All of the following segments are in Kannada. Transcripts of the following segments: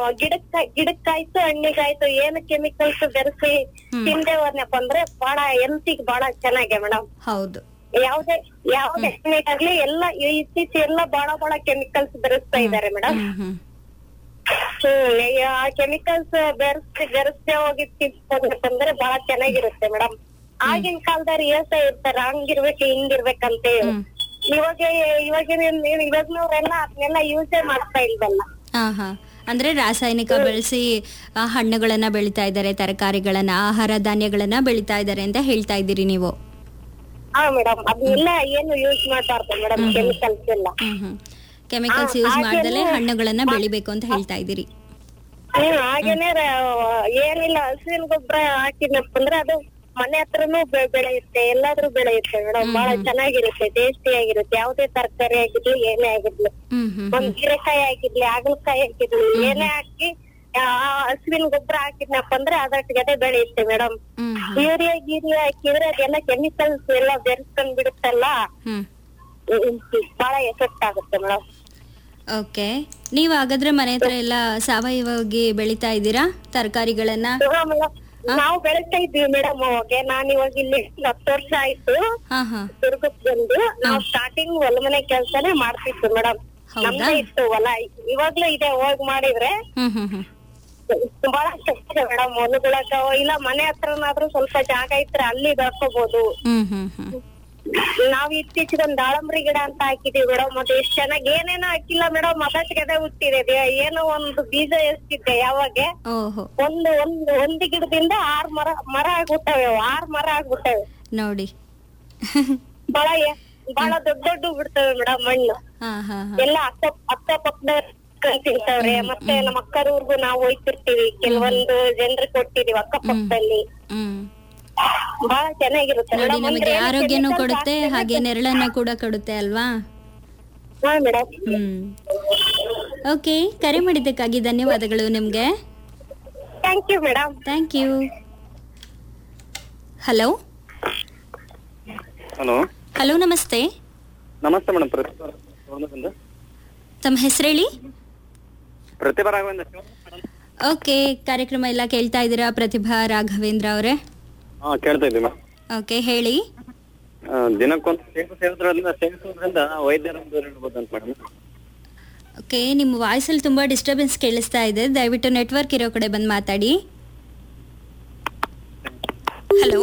ಗಿಡಕ್ಕ ಗಿಡಕ್ಕಾಯ್ತು ಹಣ್ಣಿಗಾಯ್ತು ಏನು ಕೆಮಿಕಲ್ಸ್ ಬೆರೆಸಿ ತಿಂದೆ ಹೋದ್ನಪ್ಪ ಅಂದ್ರೆ ಬಹಳ ಹೆಲ್ತಿಗ್ ಬಹಳ ಚೆನ್ನಾಗೆ ಮೇಡಮ್ ಹೌದು ಯಾವ್ದೇ ಯಾವ್ದೇ ಹಣ್ಣಿಗಾಗ್ಲಿ ಎಲ್ಲ ಇತ್ತೀಚೆ ಎಲ್ಲ ಬಹಳ ಬಹಳ ಕೆಮಿಕಲ್ಸ್ ಬೆರೆಸ್ತಾ ಇದಾರೆ ಮೇಡಮ್ ಹ್ಮ್ ಹ್ಮ್ ಹ್ಮ್ ಆ ಕೆಮಿಕಲ್ಸ್ ಬೆರೆಸಿ ಬೆರೆಸದೆ ಹೋಗಿ ತಿಂದ್ರೆ ಬಹಳ ಚೆನ್ನಾಗಿರುತ್ತೆ ಮೇಡಮ್ ಆಗಿನ ಕಾಲದವ್ರು ಹೇಳ್ತಾ ಇರ್ತಾರ ಹಂಗಿರ್ಬೇಕು ಹಿಂಗಿರ್ಬೇಕಂತ ಹೇಳಿ ಇವಾಗ ಇವಾಗಿನ ಇವಾಗ್ನವ್ರೆಲ್ಲ ಅದನ್ನೆಲ್ಲ ಯೂಸೇ ಮಾಡ್ತಾ ಇಲ್ವಲ್ಲ ಹಾ ಹಾ ಅಂದ್ರೆ ರಾಸಾಯನಿಕ ಬಳಸಿ ಆ, ಹಣ್ಣುಗಳನ್ನ ಬೆಳಿತಾ ಇದ್ದಾರೆ ತರಕಾರಿಗಳನ್ನ ಆಹಾರ ಧಾನ್ಯಗಳನ್ನ ಬೆಳಿತಾ ಇದ್ದಾರೆ ಅಂತ ಹೇಳ್ತಾ ಇದ್ದೀರಿ ನೀವು ಹಾ ಮೇಡಮ್ ಅದನ್ನೆಲ್ಲ ಏನು ಯೂಸ್ ಮಾಡಬಾರ್ದು ಮೇಡಮ್ ಕೆಮಿಕಲ್ಸ್ ಎಲ್ಲ ಹ್ಮ್ ಹ್ಮ್ ಕೆಮಿಕಲ್ಸ್ ಯೂಸ್ ಮಾಡ್ದಲೆ ಹಣ್ಣುಗಳನ್ನ ಬೆಳಿಬೇಕು ಅಂತ ಹೇಳ್ತಾ ಇದ್ದೀರಿ ಹ್ಮ್ ಹಾಗೇನೆ ರ- ಏನಿಲ್ಲ ಹಸುವಿನ ಗೊಬ್ಬರ ಹಾಕಿದ್ನಪ್ಪ ಅಂದ್ರೆ ಅದು ಮನೆ ಹತ್ರನೂ ಬೆ- ಬೆಳೆಯುತ್ತೆ ಎಲ್ಲಾದ್ರೂ ಬೆಳೆಯುತ್ತೆ ಮೇಡಮ್ ಬಹಳ ಚೆನ್ನಾಗಿರುತ್ತೆ ಟೇಸ್ಟಿ ಆಗಿರುತ್ತೆ ಯಾವ್ದೇ ತರಕಾರಿ ಆಗಿರ್ಲಿ ಏನೇ ಆಗಿರ್ಲಿ ಹ್ಮ್ ಹ್ಮ್ ಒಂದ್ ಹೀರೆಕಾಯಿ ಹಾಕಿರ್ಲಿ ಹಾಗಲಕಾಯಿ ಹಾಕಿರ್ಲಿ ಏನೇ ಹಾಕಿ ಆ ಹಸುವಿನ ಗೊಬ್ಬರ ಹಾಕಿದ್ನಪ್ಪ ಅಂದ್ರೆ ಅದಟ್ಟಿಗೆ ಅದೇ ಬೆಳೆಯುತ್ತೆ ಮೇಡಮ್ ಹ್ಮ್ ಯೂರಿಯಾ ಗೀರಿಯಾ ಹಾಕಿದ್ರೆ ಅದೆಲ್ಲ ಕೆಮಿಕಲ್ಸ್ ಎಲ್ಲ ಬೆರೆಸ್ಕೊಂಡ್ ಬಿಡುತ್ತಲ್ಲ ಹ್ಮ್ ಹ್ಮ್, ಬಹಳ ಎಫೆಕ್ಟ್ ಆಗುತ್ತೆ ಮೇಡಮ್ ಓಕೆ ನೀವು ಹಾಗಾದ್ರೆ ಮನೆ ಹತ್ರ ಎಲ್ಲ ಸಾವಯವವಾಗಿ ಬೆಳಿತಾ ಇದ್ದೀರಾ ತರಕಾರಿಗಳನ್ನ ನಾವು ಬೆಳೆಸ್ತಾ ಇದ್ವಿ ಮೇಡಮ್ ಅವಾಗೆ ನಾನ್ ಇವಾಗ ಇಲ್ಲಿ ಹತ್ತು ವರ್ಷ ಆಯ್ತು ಹಾ ಹಾ ದುರ್ಗಕ್ ಬಂದು ನಾವು ಸ್ಟಾರ್ಟಿಂಗ್ ಹೊಲ ಮನೆ ಕೆಲ್ಸನೇ ಮಾಡ್ತಿದ್ವಿ ಮೇಡಮ್ ಹೌದಾ? ನಮ್ದೇ ಇತ್ತು ಹೊಲ ಇವಾಗ್ಲೂ ಇದೆ ಹೋಗ್ ಮಾಡಿದ್ರೆ ಹ್ಮ್ ಹ್ಮ್ ಹ್ಮ್ ಬಹಳ ಕಷ್ಟ ಮೇಡಮ್ ಹೊಲಗಳಕ ಇಲ್ಲ ಮನೆ ಹತ್ರನಾದ್ರೂ ಸ್ವಲ್ಪ ಜಾಗ ಇದ್ರೆ ಅಲ್ಲಿ ಬೆಳ್ಕೋಬಹುದು ಹ್ಮ್ ಹ್ಮ್ ಹ್ಮ್ ನಾವ್ ಇತ್ತೀಚೆಗೆ ಒಂದ್ ದಾಳಂಬ್ರಿ ಗಿಡ ಅಂತ ಹಾಕಿದೀವಿ ಮೇಡಮ್ ಅದು ಎಷ್ಟ್ ಚೆನ್ನಾಗಿ ಏನೇನೋ ಹಾಕಿಲ್ಲ ಮೇಡಮ್ ಅದಟ್ಟಿಗೆ ಹುಟ್ಟಿದೆ ಅದೇ ಏನೋ ಒಂದು ಬೀಜ ಎಷ್ಟಿದ್ದೆ ಯಾವಾಗ ಓಹೋ ಒಂದು ಒಂದು ಒಂದು ಗಿಡದಿಂದ ಆರ್ ಮರ ಮರ ಆಗ್ಬಿಟ್ಟವೆ ಅವು, ಆರ್ ಮರ ಆಗ್ಬಿಟ್ಟವೆ ನೋಡಿ ಬಹಳ ಎ- ಬಹಳ ದೊಡ್ಡ ದೊಡ್ಡ ಬಿಡ್ತವೆ ಮೇಡಮ್ ಮಣ್ಣು ಹಾ ಹಾ ಹಾ ಎಲ್ಲ ಅಕ್ಕ ಅಕ್ಕ ಪಕ್ಕದವ್ರ ತಿಂತವ್ರೆ ಮತ್ತೆ ನಮ್ಮ ಅಕ್ಕರವ್ರಿಗೂ ನಾವು ಹೋಯ್ತಿರ್ತೀವಿ ಕೆಲವೊಂದು ಜನರಿಗೆ ಕೊಟ್ಟಿದೀವಿ ಅಕ್ಕ ಪಕ್ಕದಲ್ಲಿ ಹ್ಮ್ ಬಹಳ ಚೆನ್ನಾಗಿರುತ್ತೆ ನೋಡಿ ಮೇಡಮ್ ನಮಗೆ ಆರೋಗ್ಯನೂ ಕೊಡುತ್ತೆ ಹಾಗೆ ನೆರಳನ್ನ ಕೂಡ ಕೊಡುತ್ತೆ ಅಲ್ವಾ ಹಾ ಮೇಡಮ್ ಹ್ಮ್ ಓಕೆ ಕರೆ ಮಾಡಿದ್ದಕ್ಕಾಗಿ ಧನ್ಯವಾದಗಳು ನಿಮ್ಗೆ thank you madam thank you hello hello hello ನಮಸ್ತೆ ನಮಸ್ತೆ ಮೇಡಮ್ ಪ್ರತಿಭಾ ರಾಘವೇಂದ್ರ ತಮ್ಮ ಹೆಸರೇಳಿ ಪ್ರತಿಭಾ ರಾಘವೇಂದ್ರ ಓಕೆ ಕಾರ್ಯಕ್ರಮ ಎಲ್ಲ ಕೇಳ್ತಾ ಇದ್ದೀರಾ ಪ್ರತಿಭಾ ರಾಘವೇಂದ್ರ ಅವರೇ ಹಾ ಕೇಳ್ತಾ ಇದ್ದೀವಿ ಮೇಡಮ್ ಓಕೆ ಹೇಳಿ ದಿನಕ್ಕೊಂದು ಸೇವೆ ಸೇವಿಸೋದ್ರಿಂದ ಸೇವಿಸೋದ್ರಿಂದ ವೈದ್ಯರನ್ನು ದೂರ ಇಡ್ಬೋದು ಅಂತ ಮೇಡಮ್ ಓಕೆ ನಿಮ್ಮ ವಾಯ್ಸಲ್ಲಿ ತುಂಬ ಡಿಸ್ಟರ್ಬೆನ್ಸ್ ಕೇಳಿಸ್ತಾ ಇದೆ ದಯವಿಟ್ಟು ನೆಟ್ವರ್ಕ್ ಇರೋ ಕಡೆ ಬಂದು ಮಾತಾಡಿ ಹಲೋ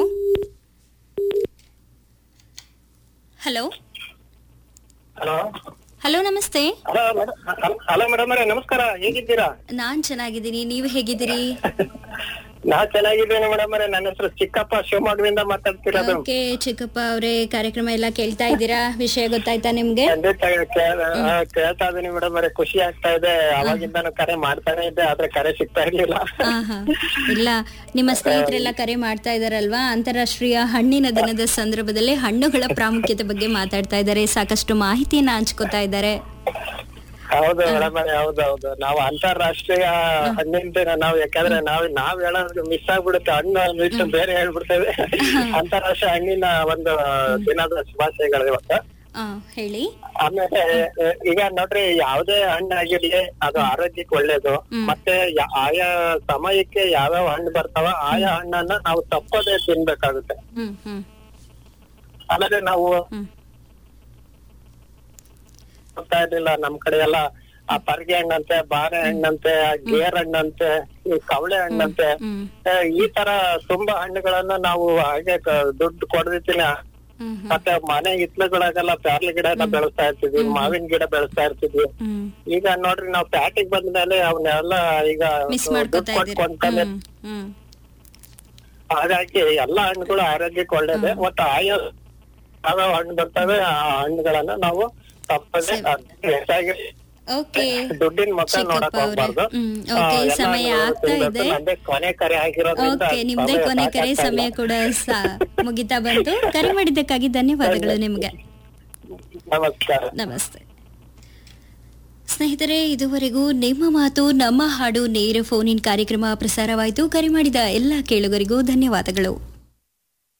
ಹಲೋ ಹಲೋ ಹಲೋ ನಮಸ್ತೆ ಹಲೋ ಹಲೋ ಮೇಡಮ್ ಅವರೇ ನಮಸ್ಕಾರ ಹೇಗಿದ್ದೀರಾ ನಾನ್ ಚೆನ್ನಾಗಿದ್ದೀನಿ ನೀವು ಹೇಗಿದ್ದೀರಿ ನಾ ಚೆನ್ನಾಗಿದ್ದೇನೆ ಮೇಡಮ್ ಅವರೇ ನನ್ನ ಹೆಸರು ಚಿಕ್ಕಪ್ಪ ಶಿವಮೊಗ್ಗದಿಂದ ಮಾತಾಡ್ತಿರೋದು ಓಕೆ ಚಿಕ್ಕಪ್ಪ ಅವರೇ ಕಾರ್ಯಕ್ರಮ ಎಲ್ಲ ಕೇಳ್ತಾ ಇದ್ದೀರಾ ವಿಷಯ ಗೊತ್ತಾಯ್ತಾ ನಿಮ್ಗೆ ಖಂಡಿತ ಕೇ- ಆ, ಕೇಳ್ತಾ ಇದೀನಿ ಮೇಡಮ್ ಅವರೇ ಖುಷಿ ಆಗ್ತಾ ಇದೆ ಅವಾಗಿಂದಾನು ಕರೆ ಮಾಡ್ತಾನೆ ಇದ್ದೆ ಆದ್ರೆ ಕರೆ ಸಿಗ್ತಾ ಇರ್ಲಿಲ್ಲ ಆಹಾ. ಇಲ್ಲ ನಿಮ್ಮ ಸ್ನೇಹಿತರೆಲ್ಲ ಕರೆ ಮಾಡ್ತಾ ಇದಾರಲ್ವಾ ಅಂತಾರಾಷ್ಟ್ರೀಯ ಹಣ್ಣಿನ ದಿನದ ಸಂದರ್ಭದಲ್ಲಿ ಹಣ್ಣುಗಳ ಪ್ರಾಮುಖ್ಯತೆ ಬಗ್ಗೆ ಮಾತಾಡ್ತಾ ಇದ್ದಾರೆ ಸಾಕಷ್ಟು ಮಾಹಿತಿಯನ್ನ ಹಂಚ್ಕೋತಾ ಇದ್ದಾರೆ ಹೌದು ಮೇಡಮ್ ಅವರೇ ಹೌದು ಹೌದು ನಾವು ಅಂತಾರಾಷ್ಟ್ರೀಯ ಹಣ್ಣಿನ ದಿನ ನಾವು ಯಾಕಂದ್ರೆ ನಾವ್ ನಾವ್ ಹೇಳೋದು ಮಿಸ್ ಆಗ್ಬಿಡುತ್ತೆ ಹಣ್ಣು ಬಿಟ್ಟು ಬೇರೆ ಹೇಳ್ಬಿಡ್ತೇವೆ ಅಂತಾರಾಷ್ಟ್ರೀಯ ಹಣ್ಣಿನ ಒಂದು ದಿನದ ಶುಭಾಶಯಗಳು ಇವತ್ತು ಆ, ಹೇಳಿ ಆಮೇಲೆ ಆ, ಈಗ ನೋಡ್ರಿ ಯಾವ್ದೇ ಹಣ್ಣು ಆಗಿರ್ಲಿ ಅದು ಆರೋಗ್ಯಕ್ಕೆ ಒಳ್ಳೇದು ಮತ್ತೆ ಯಾ- ಆಯಾ ಸಮಯಕ್ಕೆ ಯಾವ್ಯಾವ ಹಣ್ಣು ಬರ್ತಾವ ಆಯಾ ಹಣ್ಣನ್ನ ನಾವು ತಪ್ಪದೇ ತಿನ್ಬೇಕಾಗುತ್ತೆ ಹ್ಮ್ ಹ್ಮ್ ಆಮೇಲೆ ನಾವು ಹ್ಮ್ ಗೊತ್ತಾ ಇರ್ಲಿಲ್ಲ ನಮ್ ಕಡೆ ಎಲ್ಲ ಆ ಪರ್ಗೆ ಹಣ್ಣಂತೆ ಬಾರೆ ಹಣ್ಣಂತೆ ಗೇರ್ ಹಣ್ಣಂತೆ ಈ ಕವಳೆ ಹಣ್ಣಂತೆ ಹ್ಮ್ ಆ, ಈ ತರ ತುಂಬಾ ಹಣ್ಣುಗಳನ್ನ ನಾವು ಹಾಗೆ ಕ- ದುಡ್ಡು ಕೊಡದಿತ್ತಿನ ಹ್ಮ್ ಹ್ಮ್ ಮತ್ತೆ ಮನೆ ಹಿತ್ಲುಗಳಿಗೆಲ್ಲ ಪ್ಯಾರ್ಲಿ ಗಿಡ ಎಲ್ಲ ಬೆಳೆಸ್ತಾ ಇರ್ತಿದ್ವಿ ಮಾವಿನ ಗಿಡ ಬೆಳೆಸ್ತಾ ಇರ್ತಿದ್ವಿ ಹ್ಮ್ ಈಗ ನೋಡ್ರಿ ನಾವ್ ಪ್ಯಾಟಿಗ್ ಬಂದ್ಮೇಲೆ ಅವನ್ನೆಲ್ಲ ಈಗ ಮಿಸ್ ದುಡ್ಡು ಮಾಡ್ಕೋತಾ ಕೊಟ್ಟು ಇದ್ದೀರಾ ಕೊಂಡ್ಕೊಂಡೆ ಹ್ಮ್ ಹ್ಮ್ ಹಾಗಾಗಿ ಎಲ್ಲಾ ಹಣ್ಣುಗಳು ಆರೋಗ್ಯಕ್ಕೆ ಒಳ್ಳೇದೆ ಮತ್ತೆ ಆಯಾ ಯಾವ್ಯಾವ ಹಣ್ಣು ಬರ್ತವೆ ಆ ಹಣ್ಣುಗಳನ್ನ ನಾವು ತಪ್ಪದೆ ಹೆಚ್ಚಾಗಿ ಓಕೆ ದುಡ್ಡಿನ ಮುಖ ಚಿಕ್ಕಪ್ಪ ನೋಡಕ್ ಅವ್ರೆ. ಹೋಗ್ಬಾರ್ದು ಹ್ಮ್, ಆ, ಓಕೆ, ಎಲ್ಲ ಸಮಯ ಹಣ್ಣುಗಳು ಆಗ್ತಾ ತಿನ್ಬೇಕು. ಇದೆ. ನಂದೇ ಕೊನೆ ಕರೆ ಆಗಿರೋದ್ರಿಂದ ಓಕೆ ನಿಮ್ದೇ ಸಮಯ ಕೊನೆ ಕರೆ ಸಾಕಾಗ್ತಾ ಸಮಯ ಇಲ್ಲ. ಕೂಡ ಸಾ- ಮುಗಿತಾ ಬಂತು ಕರೆ ಮಾಡಿದ್ದಕ್ಕಾಗಿ ಧನ್ಯವಾದಗಳು ನಿಮ್ಗೆ ನಮಸ್ಕಾರ ನಮಸ್ತೆ ಸ್ನೇಹಿತರೆ ಇದುವರೆಗೂ ನಿಮ್ಮ ಮಾತು ನಮ್ಮ ಹಾಡು ನೇರ ಫೋನ್ ಇನ್ ಕಾರ್ಯಕ್ರಮ ಪ್ರಸಾರವಾಯಿತು ಕರೆ ಮಾಡಿದ ಎಲ್ಲ ಕೇಳುಗರಿಗೂ ಧನ್ಯವಾದಗಳು